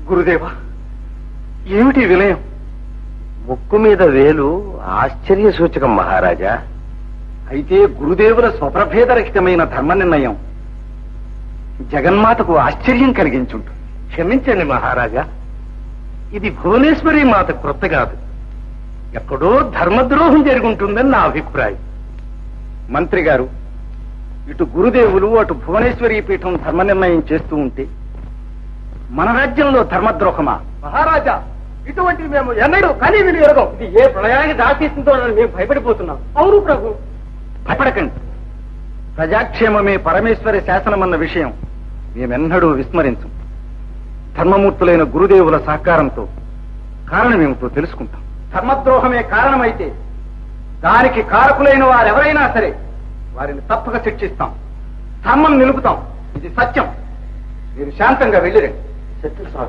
గురుదేవా ఏమిటి విలయం ముక్కు మీద వేలు ఆశ్చర్య సూచకం మహారాజా అయితే గురుదేవుల స్వప్రభేదరహితమైన ధర్మ నిర్ణయం జగన్మాతకు ఆశ్చర్యం కలిగించుంటుంది క్షమించండి మహారాజా ఇది భువనేశ్వరి మాత క్రొత్త కాదు ఎక్కడో ధర్మద్రోహం జరుగుంటుందని నా అభిప్రాయం మంత్రి గారు ఇటు గురుదేవులు అటు భువనేశ్వరి పీఠం ధర్మ నిర్ణయం చేస్తూ ఉంటే మన రాజ్యంలో ధర్మద్రోహమా మహారాజా ఇటువంటి మేము ఎన్నడూ కానీ వీళ్ళు ఎరగం ఇది ఏ ప్రళయానికి దాటిస్తుందో మేము భయపడిపోతున్నాం అవును ప్రభు భయపడకండి ప్రజాక్షేమమే పరమేశ్వరి శాసనమన్న విషయం మేమెన్నడూ విస్మరించం ధర్మమూర్తులైన గురుదేవుల సహకారంతో కారణమేమిటో తెలుసుకుంటాం ధర్మద్రోహమే కారణమైతే దానికి కారకులైన వారెవరైనా సరే వారిని తప్పక శిక్షిస్తాం ధర్మం నిలుపుతాం ఇది సత్యం మీరు శాంతంగా వెళ్ళిరండి సత్యం సార్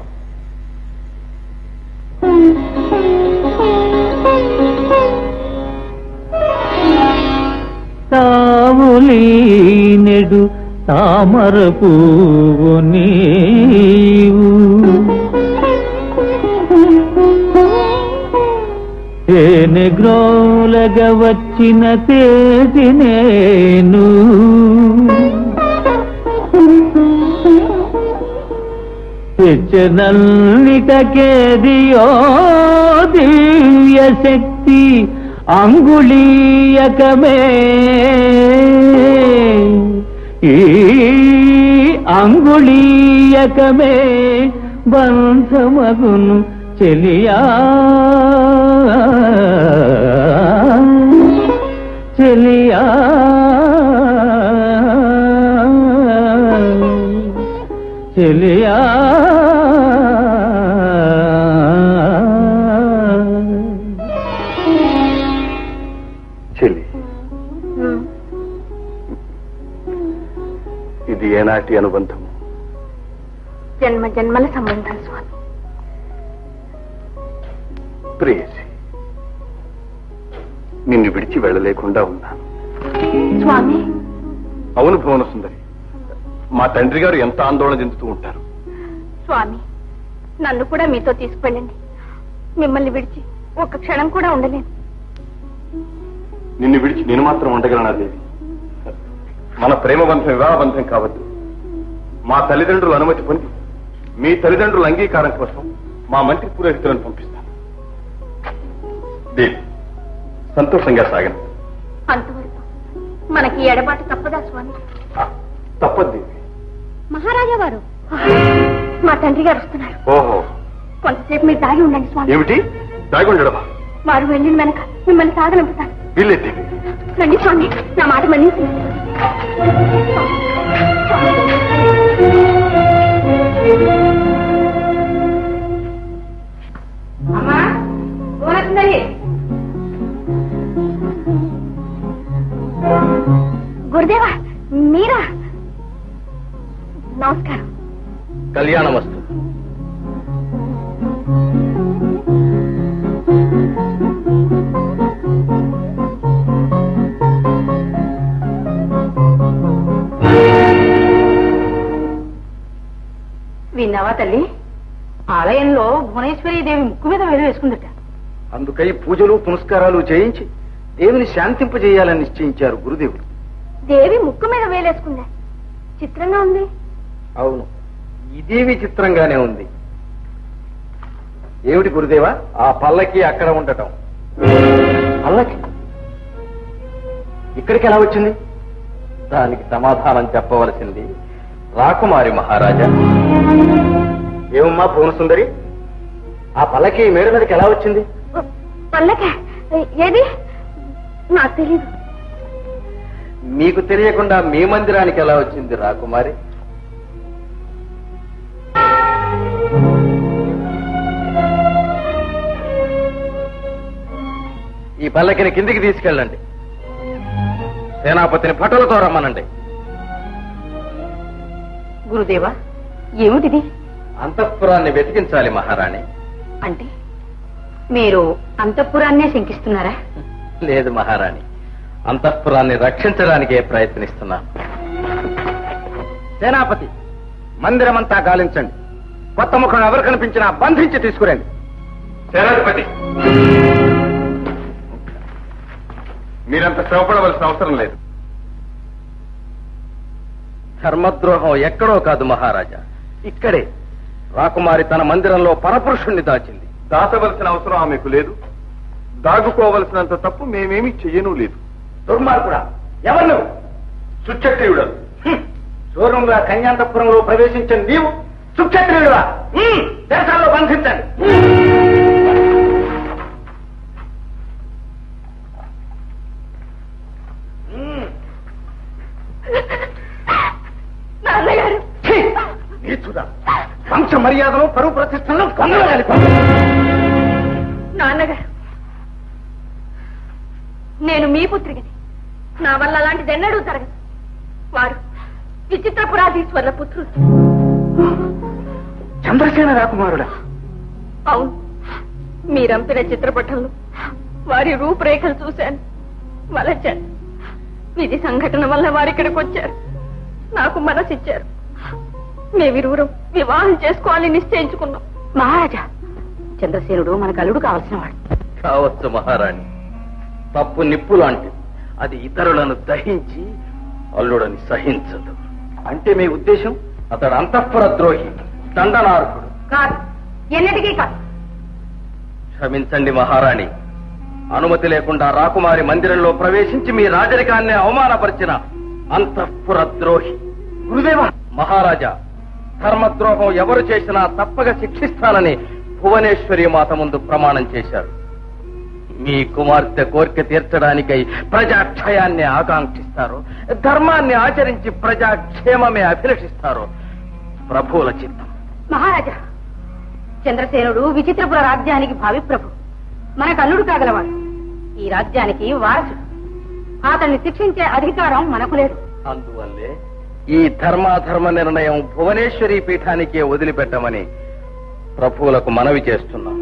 తావులీనెడు తామర పువ్వు నీవు తేనె గ్రోలగ వచ్చిన తేటి నేను తెచ్చనల్లిటకేదియో దివ్య శక్తి అంగుళీయకమే ఈ అంగుళీయకమే బంధమగును చెలియా చెలియా చెలియా చెల్లి ఇది ఏనాటి అనుబంధం జన్మ జన్మల సంబంధం స్వామి ప్రేయసి నిన్ను విడిచి వెళ్ళలేకుండా ఉన్నాను స్వామి అవును భువన సుందరి మా తండ్రి గారు ఎంత ఆందోళన చెందుతూ ఉంటారు స్వామి నన్ను కూడా మీతో తీసుకెళ్ళండి మిమ్మల్ని విడిచి ఒక్క క్షణం కూడా ఉండలేను నిన్ను విడిచి నేను మాత్రం ఉండగలనా దేవి మన ప్రేమ బంధం వివాహ బంధం కావద్దు మా తల్లిదండ్రుల అనుమతి పొంది మీ తల్లిదండ్రుల అంగీకారం కోసం మా మంత్రి పురోహితులను పంపిస్తాను దేవి సంతోషంగా సాగను అంతవరకు మనకి ఈ ఎడబాటు తప్పదా స్వామి తప్పదు దేవి మహారాజా వారు మా తండ్రి గారు వస్తున్నారు ఓహో కొంతసేపు మీరు దాగి ఉండండి స్వామి ఏమిటి దాగుండడమా వారు వెళ్ళిన వెనక మిమ్మల్ని సాగనంపుతాను వీళ్ళే దేవి రండి స్వామి నా మాట మన్నించి అమ్మా భువనసుందరి గురుదేవా మీరా నమస్కారం కళ్యాణమస్తు విన్నావా తల్లి ఆలయంలో భువనేశ్వరి దేవి ముక్కు మీద వేలు వేసుకుందట అందుకై పూజలు పునస్కారాలు చేయించి దేవుని శాంతింపజేయాలని నిశ్చయించారు గురుదేవులు దేవి ముక్కు మీద వేలేసుకుందా చిత్రంగా ఉంది అవును ఇది విచిత్రంగానే ఉంది ఏమిటి గురుదేవా ఆ పల్లకి అక్కడ ఉండటం పల్లకి ఇక్కడికి ఎలా వచ్చింది దానికి సమాధానం చెప్పవలసింది రాకుమారి మహారాజా ఏమమ్మా భువనసుందరి ఆ పల్లకి మేడ మీదకి ఎలా వచ్చింది పల్లక ఏది నాకు తెలీదు మీకు తెలియకుండా మీ మందిరానికి ఎలా వచ్చింది రాకుమారి ఈ పల్లకిని కిందికి తీసుకెళ్ళండి సేనాపతిని భటులతో రమ్మనండి గురుదేవా ఏమిటిది అంతఃపురాన్ని వెతికించాలి మహారాణి అంటే మీరు అంతఃపురాన్నే శంకిస్తున్నారా లేదు మహారాణి అంతఃపురాన్ని రక్షించడానికే ప్రయత్నిస్తున్నాను సేనాపతి మందిరమంతా గాలించండి కొత్త ముఖం ఎవరు కనిపించినా బంధించి తీసుకురండి సేనాధిపతి మీరంత శ్రమపడవలసిన అవసరం లేదు ధర్మద్రోహం ఎక్కడో కాదు మహారాజా ఇక్కడే రాకుమారి తన మందిరంలో పరపురుషుణ్ణి దాచింది దాచవలసిన అవసరం ఆమెకు లేదు దాగుకోవలసినంత తప్పు మేమేమీ చెయ్యను లేదు దుర్మార్గుడా ఎవరు నువ్వు సుచక్రియుడు దూరంగా కన్యాంతపురంలో ప్రవేశించిన నీవు సుక్షత్రియుడువా దేశాల్లో బంధించండి నాన్నగారు ఛీ! నీచుడా వంశ మర్యాదలు పరువు ప్రతిష్టలను కొంగలు కలిపా నాన్నగారు నేను మీ పుత్రికని నా వల్ల అలాంటిది ఎన్నడూ జరగదు వారు విచిత్రపురాధీశ్వరుల పుత్రుడు చంద్రసేన రాకుమారుడా అవును మీరంపిన చిత్రపటంలో వారి రూపురేఖలు చూశాను వలచాను విధి సంఘటన వల్ల వారు ఇక్కడికి వచ్చారు నాకు మనసిచ్చారు మేమిరువురం వివాహం చేసుకోవాలని నిశ్చయించుకున్నాం మహారాజా చంద్రసేనుడు మనకు అల్లుడు కావాల్సిన వాడు కావచ్చు మహారాణి తప్పు నిప్పు లాంటిది అది ఇతరులను దహించి అల్లుడని సహించదు అంటే మీ ఉద్దేశం అతడు అంతఃపుర ద్రోహి దండనార్హుడు కాదు ఎన్నటికీ కాదు క్షమించండి మహారాణి అనుమతి లేకుండా రాకుమారి మందిరంలో ప్రవేశించి మీ రాజరికాన్ని అవమానపరిచిన అంతఃపుర ద్రోహి గురుదేవ మహారాజా ధర్మద్రోహం ఎవరు చేసినా తప్పక శిక్షిస్తానని భువనేశ్వరి మాత ముందు ప్రమాణం చేశారు మీ కుమార్తె కోరిక తీర్చడానికై ప్రజాక్షయాన్ని ఆకాంక్షిస్తారు ధర్మాన్ని ఆచరించి ప్రజాక్షేమమే అభిలషిస్తారు ప్రభువుల చిత్తం మహారాజా చంద్రసేనుడు విచిత్రపుర రాజ్యానికి భావి ప్రభు మనకు అల్లుడు కాగలవాడు ఈ రాజ్యానికి వారసుడు అతన్ని శిక్షించే అధికారం మనకు లేదు అందువల్లే ఈ ధర్మాధర్మ నిర్ణయం భువనేశ్వరి పీఠానికే వదిలిపెట్టమని ప్రభువులకు మనవి చేస్తున్నాం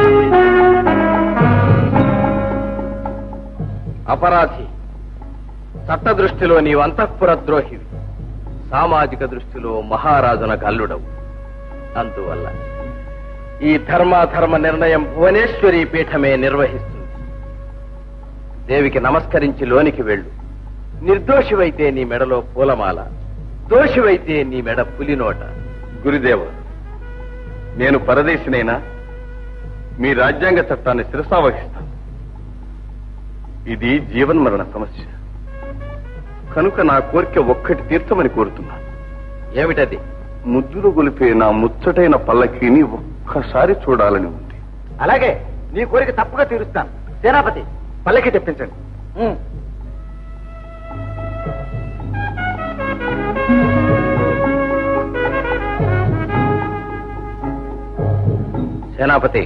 అపరాధి చట్ట దృష్టిలో నీవు అంతఃపుర ద్రోహివి సామాజిక దృష్టిలో మహారాజునకు అల్లుడవు అందువల్ల ఈ ధర్మాధర్మ నిర్ణయం భువనేశ్వరి పీఠమే నిర్వహిస్తుంది దేవికి నమస్కరించి లోనికి వెళ్ళు నిర్దోషివైతే నీ మెడలో పూలమాల దోషివైతే నీ మెడ పులినోట గురుదేవ నేను పరదేశినైనా మీ రాజ్యాంగ చట్టాన్ని శిరసావహిస్తాను ఇది జీవన్మరణ సమస్య కనుక నా కోరిక ఒక్కటి తీర్చమని కోరుతున్నాను ఏమిటది ముద్దులు గొలిపే నా ముచ్చటైన పల్లకీని ఒక్కసారి చూడాలని ఉంది అలాగే నీ కోరిక తప్పుగా తీరుస్తాను సేనాపతి పల్లకి తెప్పించండి సేనాపతి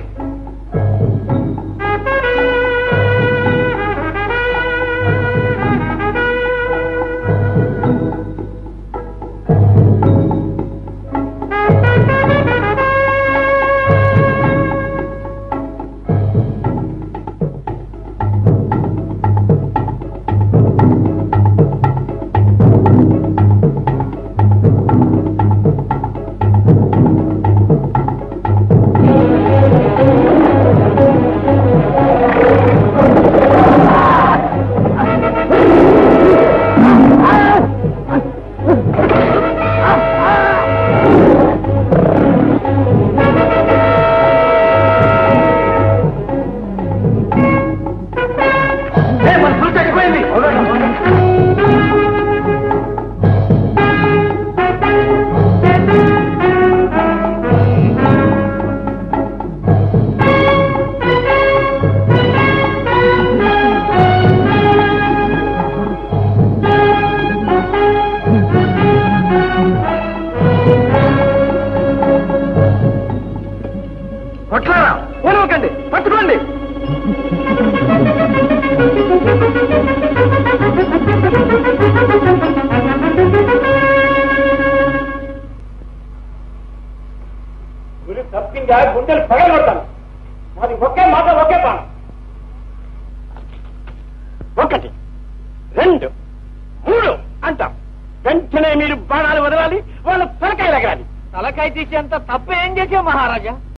కొట్లారా పోనివ్వకండి పట్టుకోండి గురి తప్పిందా గుండెలు పగలగొడతాను మాది ఒకే మాట ఒకే పాను ఒకటి రెండు మూడు అంటాం వెంటనే మీరు బాణాలు వదలాలి వాళ్ళ తలకాయలు ఎగరాలి తలకాయ తీసేంత తప్ప ఏం చేసే మహారాజా